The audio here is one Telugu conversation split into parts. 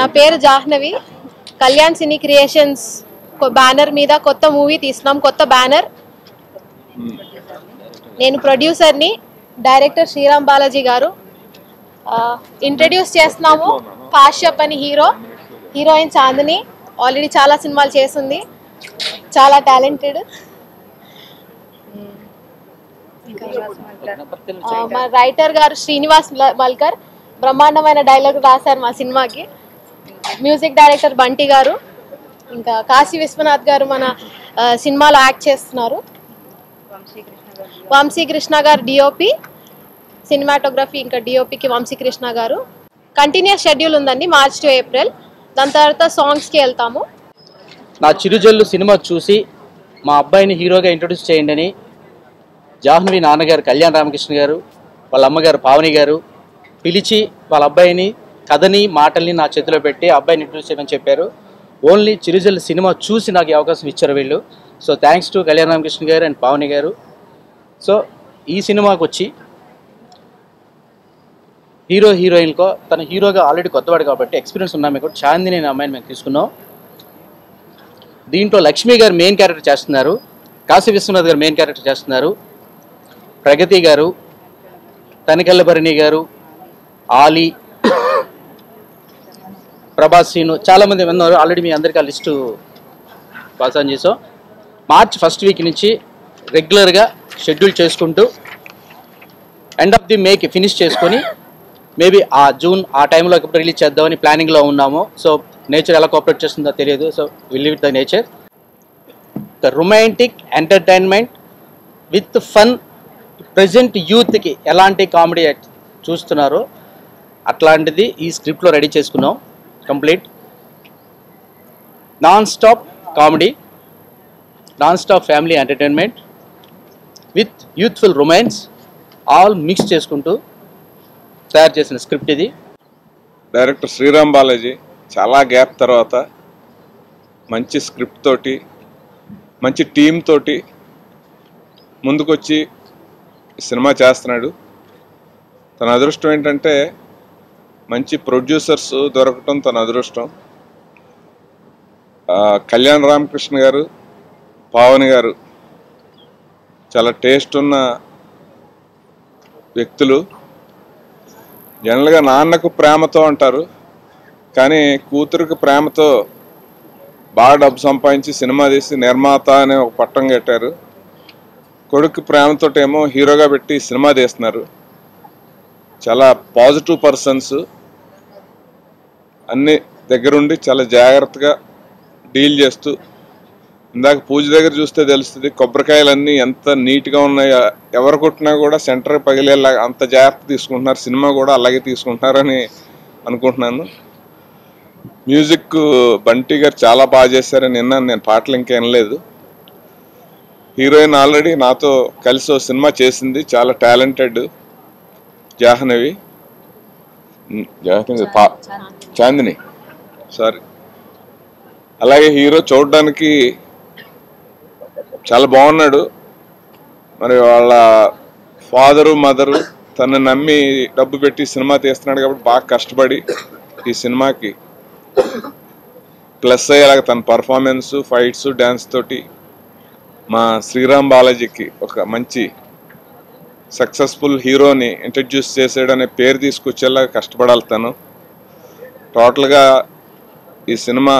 పేరు Jahnavi Kalyan cine creations banner మీద కొత్త మూవీ తీస్తున్నాం కొత్త బ్యానర్ నేను ప్రొడ్యూసర్ని డైరెక్టర్ శ్రీరామ్ బాలాజీ గారు ఇంట్రడ్యూస్ చేస్తున్నాము కాశ్యప్ అని హీరో హీరోయిన్ చాందిని ఆల్రెడీ చాలా సినిమాలు చేసింది చాలా టాలెంటెడ్ మా రైటర్ గారు శ్రీనివాస్ ల- మల్కర్ బ్రహ్మాండమైన డైలాగ్ రాశారు మా సినిమాకి మ్యూజిక్ డైరెక్టర్ బంటి గారు ఇంకా కాశీ విశ్వనాథ్ గారు మన ఆ, సినిమాలో యాక్ట్ చేస్తున్నారు వంశీ కృష్ణ గారు డిఓపి సినిమాటోగ్రఫీ ఇంకా డిఓపికి వంశీ కృష్ణ గారు కంటిన్యూస్ షెడ్యూల్ ఉందండి మార్చ్ టు ఏప్రిల్ దాని తర్వాత సాంగ్స్కి వెళ్తాము నా చిరుజల్లు సినిమా చూసి మా అబ్బాయిని హీరోగా ఇంట్రొడ్యూస్ చేయండి అని జాహ్నవి నాన్నగారు కళ్యాణ్ రామకృష్ణ గారు వాళ్ళ అమ్మగారు పావని గారు పిలిచి వాళ్ళ అబ్బాయిని కథని మాటల్ని నా చేతిలో పెట్టి ఆ అబ్బాయిని ఇంట్రొడ్యూస్ చేయమని చెప్పారు ఓన్లీ చిరుజల్లు సినిమా చూసి నాకు ఈ అవకాశం ఇచ్చారు వీళ్ళు so thanks to Kalyan Ramakrishna garu and Pavani గారు సో ఈ సినిమాకి వచ్చి హీరో హీరోయిన్కో తన హీరోగా ఆల్రెడీ కొత్తవాడు కాబట్టి ఎక్స్పీరియన్స్ ఉన్నాం మీకు చాందిని అనే అమ్మాయిని మేము తీసుకున్నాం దీంట్లో లక్ష్మి గారు మెయిన్ క్యారెక్టర్ చేస్తున్నారు కాశీ విశ్వనాథ్ గారు మెయిన్ క్యారెక్టర్ చేస్తున్నారు ప్రగతి గారు తనికెళ్ళ భరణి గారు ఆలీ ప్రభాస్ సీను చాలామంది ఉన్నారు ఆల్రెడీ మీ అందరికీ ఆ లిస్టు పాస్ ఆన్ చేసాం మార్చ్ ఫస్ట్ వీక్ నుంచి రెగ్యులర్గా షెడ్యూల్ చేసుకుంటూ ఎండ్ ఆఫ్ ది మేకి ఫినిష్ చేసుకొని మేబీ ఆ జూన్ ఆ టైంలో ఎప్పుడు రిలీజ్ చేద్దామని ప్లానింగ్లో ఉన్నాము సో నేచర్ ఎలా కోఆపరేట్ చేస్తుందో తెలియదు so will live the nature the romantic entertainment with fun present యూత్కి ఎలాంటి కామెడీ చూస్తున్నారో అట్లాంటిది ఈ స్క్రిప్ట్లో రెడీ చేసుకున్నాం complete non stop comedy non stop family entertainment with youthful romance all mix చేసుకుంటూ తయారు చేసిన స్క్రిప్ట్ ఇది డైరెక్టర్ శ్రీరామ్ బాలాజీ చాలా గ్యాప్ తర్వాత మంచి స్క్రిప్ట్ తోటి మంచి టీం తోటి ముందుకొచ్చి ఈ సినిమా చేస్తున్నాడు తన అదృష్టం ఏంటంటే మంచి ప్రొడ్యూసర్స్ దొరకటం తన అదృష్టం ఆ, కళ్యాణ్ రామకృష్ణ గారు పావని గారు చాలా టేస్ట్ ఉన్న వ్యక్తులు జనరల్గా నాన్నకు ప్రేమతో అంటారు కానీ కూతురికి ప్రేమతో బాగా డబ్బు సంపాదించి సినిమా తీసి నిర్మాత అనే ఒక పట్టం కట్టారు కొడుకు ప్రేమతో ఏమో హీరోగా పెట్టి సినిమా తీస్తున్నారు చాలా పాజిటివ్ పర్సన్స్ అన్ని దగ్గరుండి చాలా జాగ్రత్తగా డీల్ చేస్తూ ఇందాక పూజ దగ్గర చూస్తే తెలుస్తుంది కొబ్బరికాయలన్నీ ఎంత నీట్గా ఉన్నాయో ఎవరు కొట్టినా కూడా సెంటర్ పగిలేలా అంత జాగ్రత్త తీసుకుంటున్నారు సినిమా కూడా అలాగే తీసుకుంటున్నారని అనుకుంటున్నాను మ్యూజిక్ బంటి గారు చాలా బాగా చేశారని విన్నాను నేను పాటలు ఇంకా వినలేదు హీరోయిన్ ఆల్రెడీ నాతో కలిసి ఓ సినిమా చేసింది చాలా టాలెంటెడ్ జాహ్నవి ఉమ్, జాహ్నవి పా- చాందిని సారీ అలాగే హీరో చూడడానికి చాలా బాగున్నాడు మరి వాళ్ళ ఫాదరు మదరు తను నమ్మి డబ్బు పెట్టి సినిమా తీస్తున్నాడు కాబట్టి బాగా కష్టపడి ఈ సినిమాకి ప్లస్ అయ్యేలాగా తన పర్ఫార్మెన్స్ ఫైట్స్ డ్యాన్స్ తోటి మా శ్రీరామ్ బాలాజీకి ఒక మంచి సక్సెస్ఫుల్ హీరోని ఇంట్రడ్యూస్ చేసాడనే పేరు తీసుకొచ్చేలా కష్టపడాలి తను టోటల్గా ఈ సినిమా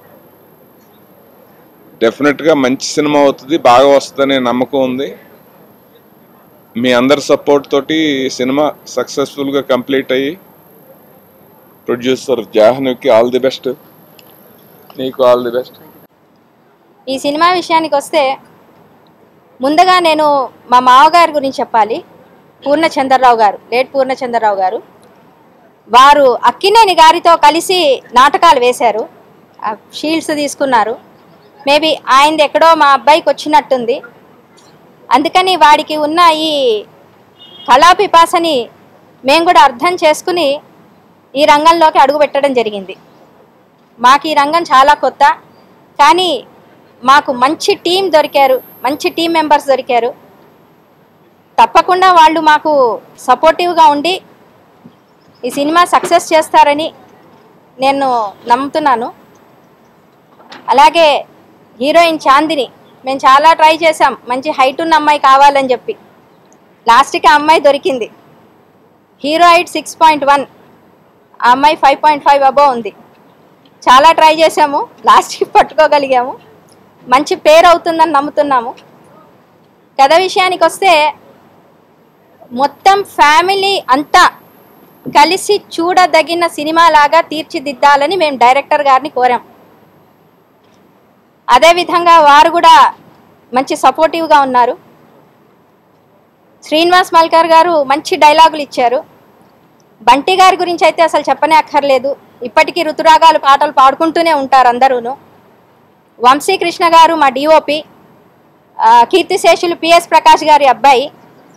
డెఫినెట్గా మంచి సినిమా అవుతుంది బాగా వస్తుందనే నమ్మకం ఉంది మీ అందరి సపోర్ట్ తోటి ఈ సినిమా సక్సెస్ఫుల్గా కంప్లీట్ అయ్యి ప్రొడ్యూసర్ జాహ్నవికి ఆల్ ది బెస్ట్ నీకు ఆల్ ది బెస్ట్ ఈ సినిమా విషయానికి వస్తే ముందుగా నేను మా మామగారి గురించి చెప్పాలి పూర్ణచంద్రరావు గారు లేట్ పూర్ణచంద్రరావు గారు వారు అక్కినేని గారితో కలిసి నాటకాలు వేశారు ఆ షీల్డ్స్ తీసుకున్నారు మేబీ ఆయనది ఎక్కడో మా అబ్బాయికి వచ్చినట్టుంది అందుకని వాడికి ఉన్న ఈ కళాపిపాసని మేము కూడా అర్థం చేసుకుని ఈ రంగంలోకి అడుగు పెట్టడం జరిగింది మాకు ఈ రంగం చాలా కొత్త కానీ మాకు మంచి టీం దొరికారు మంచి టీం మెంబర్స్ దొరికారు తప్పకుండా వాళ్ళు మాకు సపోర్టివ్గా ఉండి ఈ సినిమా సక్సెస్ చేస్తారని నేను నమ్ముతున్నాను అలాగే హీరోయిన్ చాందిని మేము చాలా ట్రై చేసాం మంచి హైట్ ఉన్న అమ్మాయి కావాలని చెప్పి లాస్ట్కి ఆ అమ్మాయి దొరికింది hero height six point one ఆ అమ్మాయి ఫైవ్ పాయింట్ ఫైవ్ అబో ఉంది చాలా ట్రై చేసాము లాస్ట్కి పట్టుకోగలిగాము మంచి పేరు అవుతుందని నమ్ముతున్నాము కథ విషయానికి వస్తే మొత్తం ఫ్యామిలీ అంతా కలిసి చూడదగిన సినిమా లాగా తీర్చిదిద్దాలని మేము డైరెక్టర్ గారిని కోరాం అదేవిధంగా వారు కూడా మంచి సపోర్టివ్గా ఉన్నారు శ్రీనివాస్ మల్కర్ గారు మంచి డైలాగులు ఇచ్చారు బంటి గారి గురించి అయితే అసలు చెప్పనే అక్కర్లేదు ఇప్పటికీ ఋతురాగాలు పాటలు పాడుకుంటూనే ఉంటారు అందరూను వంశీకృష్ణ గారు మా డిఓపి కీర్తిశేషులు పిఎస్ ప్రకాష్ గారి అబ్బాయి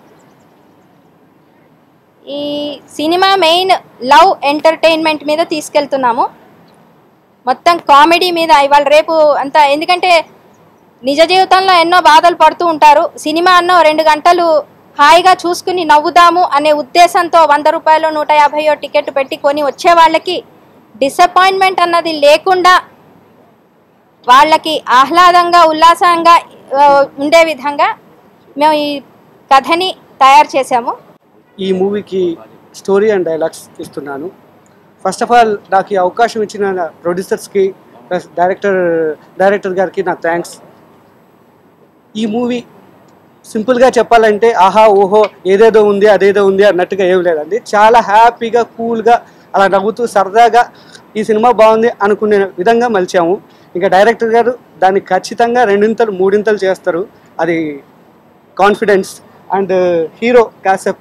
ఈ సినిమా మెయిన్ లవ్ ఎంటర్టైన్మెంట్ మీద తీసుకెళ్తున్నాము మొత్తం కామెడీ మీద ఇవాళ రేపు అంతా ఎందుకంటే నిజ జీవితంలో ఎన్నో బాధలు పడుతూ ఉంటారు సినిమా అన్నో రెండు గంటలు హాయిగా చూసుకుని నవ్వుదాము అనే ఉద్దేశంతో వంద రూపాయలు నూట యాభైయో టికెట్ పెట్టి కొని వచ్చే వాళ్ళకి డిసప్పాయింట్మెంట్ అన్నది లేకుండా వాళ్ళకి ఆహ్లాదంగా ఉల్లాసంగా ఆ, ఉండే విధంగా మేము ఈ కథని తయారు చేశాము ఈ మూవీకి స్టోరీ అండ్ డైలాగ్స్ ఇస్తున్నాను ఫస్ట్ ఆఫ్ ఆల్ నాకు ఈ అవకాశం ఇచ్చిన ప్రొడ్యూసర్స్కి ప్లస్ డైరెక్టర్ డైరెక్టర్ గారికి నా థ్యాంక్స్ ఈ మూవీ సింపుల్గా చెప్పాలంటే ఆహా ఓహో ఏదేదో ఉంది అదేదో ఉంది అన్నట్టుగా ఏం లేదండి చాలా హ్యాపీగా కూల్గా అలా నవ్వుతూ సరదాగా ఈ సినిమా బాగుంది అనుకునే విధంగా మలిచాము ఇంకా డైరెక్టర్ గారు దాన్ని ఖచ్చితంగా రెండింతలు మూడింతలు చేస్తారు అది కాన్ఫిడెన్స్ అండ్ హీరో కాసెప్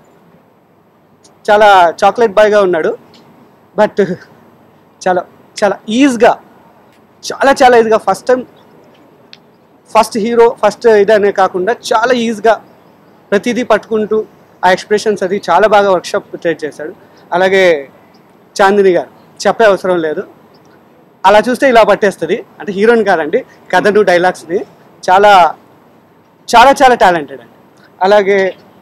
చాలా చాక్లెట్ బాయ్గా ఉన్నాడు బట్ చాలా చాలా ఈజీగా చాలా చాలా ఈజీగా first time first hero first ఇదనే కాకుండా చాలా ఈజీగా ప్రతిదీ పట్టుకుంటూ ఆ ఎక్స్ప్రెషన్స్ అది చాలా బాగా వర్క్షాప్ ట్రేట్ చేశాడు అలాగే చాందిని గారు చెప్పే అవసరం లేదు అలా చూస్తే ఇలా పట్టేస్తుంది అంటే హీరోయిన్ కాదండి కథను డైలాగ్స్ని చాలా చాలా చాలా టాలెంటెడ్ అండి అలాగే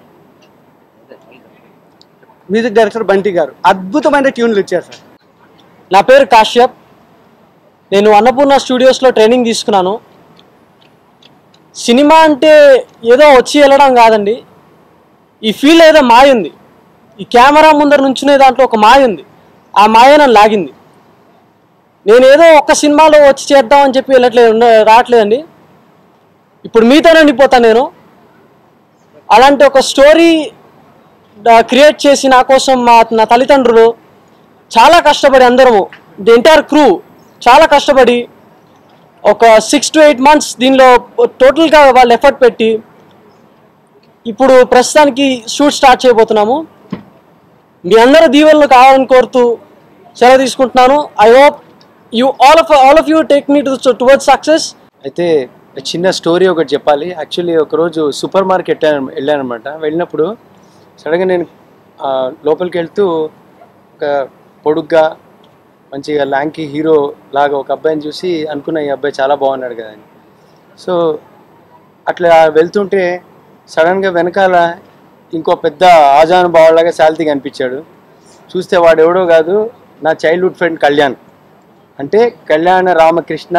మ్యూజిక్ డైరెక్టర్ బంటి గారు అద్భుతమైన ట్యూన్లు ఇచ్చారు సార్ నా పేరు కాశ్యప్ నేను అన్నపూర్ణ స్టూడియోస్లో ట్రైనింగ్ తీసుకున్నాను సినిమా అంటే ఏదో వచ్చి వెళ్ళడం కాదండి ఈ ఫీల్ ఏదో మాయ ఉంది ఈ కెమెరా ముందర నుంచునే దాంట్లో ఒక మాయ ఉంది ఆ మాయ నన్ను లాగింది నేను ఏదో ఒక్క సినిమాలో వచ్చి చేద్దామని చెప్పి వెళ్ళట్లేదు ఉండ- రావట్లేదండి ఇప్పుడు మీతోనే ఉండిపోతాను నేను అలాంటి ఒక స్టోరీ క్రియేట్ చేసి నా కోసం మా నా తల్లిదండ్రులు చాలా కష్టపడి అందరము ది ఎంటైర్ క్రూ చాలా కష్టపడి ఒక సిక్స్ టు ఎయిట్ మంత్స్ దీనిలో టోటల్గా వాళ్ళు ఎఫర్ట్ పెట్టి ఇప్పుడు ప్రస్తుతానికి షూట్ స్టార్ట్ చేయబోతున్నాము మీ అందరూ దీవెనలు కావాలని కోరుతూ సెలవు తీసుకుంటున్నాను I hope you all of all of you take me to towards success అయితే చిన్న స్టోరీ ఒకటి చెప్పాలి యాక్చువల్లీ ఒకరోజు సూపర్ మార్కెట్ వెళ్ళాను అనమాట వెళ్ళినప్పుడు సడన్గా నేను ఆ, లోపలికి వెళ్తూ ఒక పొడుగ్గా మంచిగా ల్యాంకీ హీరో లాగా ఒక అబ్బాయిని చూసి అనుకున్న ఈ అబ్బాయి చాలా బాగున్నాడు కదా అని సో అట్లా వెళ్తుంటే సడన్గా వెనకాల ఇంకో పెద్ద ఆజానుభావులాగా శాలిటీ కనిపించాడు చూస్తే వాడు ఎవడో కాదు నా చైల్డ్హుడ్ ఫ్రెండ్ కళ్యాణ్ అంటే కళ్యాణ రామకృష్ణ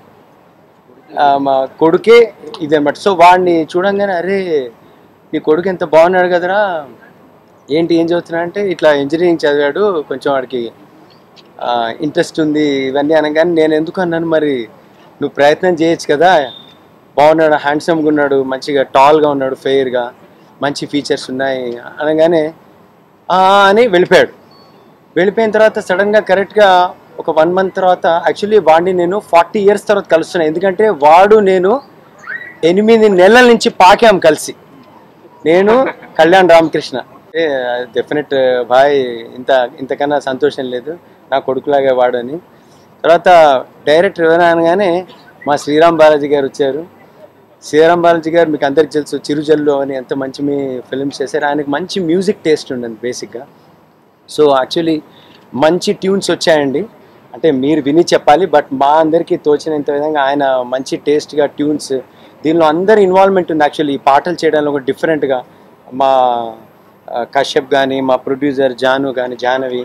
ఆ, మా కొడుకే ఇదన్నమాట సో వాడిని చూడంగానే అరే నీ కొడుకు ఎంత బాగున్నాడు కదరా ఏంటి ఏం చదువుతున్నా అంటే ఇట్లా ఇంజనీరింగ్ చదివాడు కొంచెం వాడికి ఇంట్రెస్ట్ ఉంది ఇవన్నీ అనగానే నేను ఎందుకు అన్నాను మరి నువ్వు ప్రయత్నం చేయొచ్చు కదా బాగున్నాడు హ్యాండ్సమ్గా ఉన్నాడు మంచిగా టాల్గా ఉన్నాడు ఫెయిర్గా మంచి ఫీచర్స్ ఉన్నాయి అనగానే "ఆ" అని వెళ్ళిపోయాడు వెళ్ళిపోయిన తర్వాత సడన్గా కరెక్ట్గా ఒక వన్ మంత్ తర్వాత యాక్చువల్లీ వాడిని నేను ఫార్టీ ఇయర్స్ తర్వాత కలుస్తున్నాను ఎందుకంటే వాడు నేను ఎనిమిది నెలల నుంచి పాకాం కలిసి నేను కళ్యాణ్ రామకృష్ణ డెఫినెట్ బాయ్ ఇంత ఇంతకన్నా సంతోషం లేదు నా కొడుకులాగా వాడని తర్వాత డైరెక్టర్ ఎవరైనా అనగానే మా శ్రీరామ్ బాలాజీ గారు వచ్చారు శ్రీరామ్ బాలాజీ గారు మీకు అందరికి తెలుసు చిరుజల్లు అని ఎంత మంచి మీ ఫిల్మ్స్ చేశారు ఆయనకు మంచి మ్యూజిక్ టేస్ట్ ఉండదు బేసిక్గా సో యాక్చువల్లీ మంచి ట్యూన్స్ వచ్చాయండి అంటే మీరు విని చెప్పాలి బట్ మా అందరికీ తోచినంత విధంగా ఆయన మంచి టేస్ట్గా ట్యూన్స్ దీనిలో అందరి ఇన్వాల్వ్మెంట్ ఉంది యాక్చువల్లీ ఈ పాటలు చేయడంలో ఒక డిఫరెంట్గా మా ఆ, కశ్యప్ కానీ మా ప్రొడ్యూసర్ జాను కానీ జాహ్నవి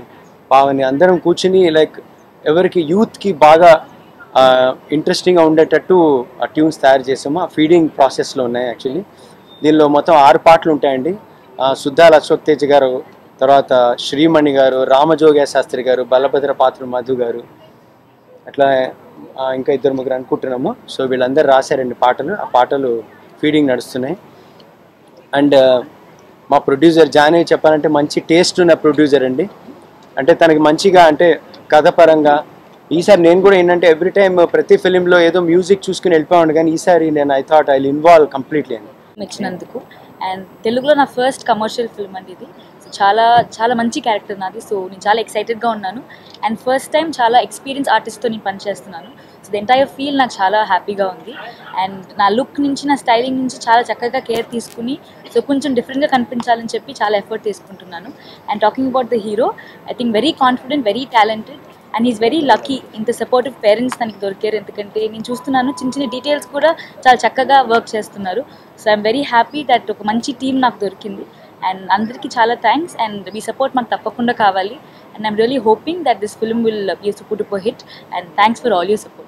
పావని అందరం కూర్చుని లైక్ ఎవరికి యూత్కి బాగా ఇంట్రెస్టింగ్గా ఉండేటట్టు ఆ ట్యూన్స్ తయారు చేసాము ఆ ఫీడింగ్ ప్రాసెస్లో ఉన్నాయి యాక్చువల్లీ దీనిలో మొత్తం ఆరు పాటలు ఉంటాయండి ఆ, సుద్దాల అశోక్ తేజ్ గారు తర్వాత శ్రీమణి గారు రామజోగ శాస్త్రి గారు బలభద్ర పాత్ర మధు గారు అట్లా ఆ, ఇంకా ఇద్దరు ముగ్గురు అనుకుంటున్నాము సో వీళ్ళందరూ రాశారండి పాటలు ఆ పాటలు ఫీడింగ్ నడుస్తున్నాయి అండ్ మా ప్రొడ్యూసర్ జానీ చెప్పాలంటే మంచి టేస్ట్ ఉన్న ప్రొడ్యూసర్ అండి అంటే తనకి మంచిగా అంటే కథ పరంగా ఈసారి నేను కూడా ఏంటంటే ఎవ్రీ టైం ప్రతి ఫిలింలో ఏదో మ్యూజిక్ చూసుకుని వెళ్ళిపోయాను కానీ ఈసారి నేను I thought I involve completely అండి ఇచ్చినందుకు అండ్ తెలుగులో నా ఫస్ట్ కమర్షియల్ ఫిల్మ్ అండి ఇది సో చాలా చాలా మంచి క్యారెక్టర్ నాది సో నేను చాలా ఎక్సైటెడ్గా ఉన్నాను అండ్ ఫస్ట్ టైం చాలా ఎక్స్పీరియన్స్ ఆర్టిస్ట్తో నేను పనిచేస్తున్నాను సో ద ఎంటైర్ ఫీల్ నాకు చాలా హ్యాపీగా ఉంది అండ్ నా లుక్ నుంచి నా స్టైలింగ్ నుంచి చాలా చక్కగా కేర్ తీసుకుని సో కొంచెం డిఫరెంట్గా కనిపించాలని చెప్పి చాలా ఎఫర్ట్ తీసుకుంటున్నాను and talking about the hero I think very confident very talented and is very lucky ఇంత సపోర్టివ్ పేరెంట్స్ తనకి దొరికారు ఎందుకంటే నేను చూస్తున్నాను చిన్న చిన్న డీటెయిల్స్ కూడా చాలా చక్కగా వర్క్ చేస్తున్నారు so I'm very happy that ఒక మంచి టీం నాకు దొరికింది అండ్ అందరికీ చాలా థ్యాంక్స్ అండ్ మీ సపోర్ట్ మాకు తప్పకుండా కావాలి and I'm really hoping that this film will be super duper hit and thanks for all you support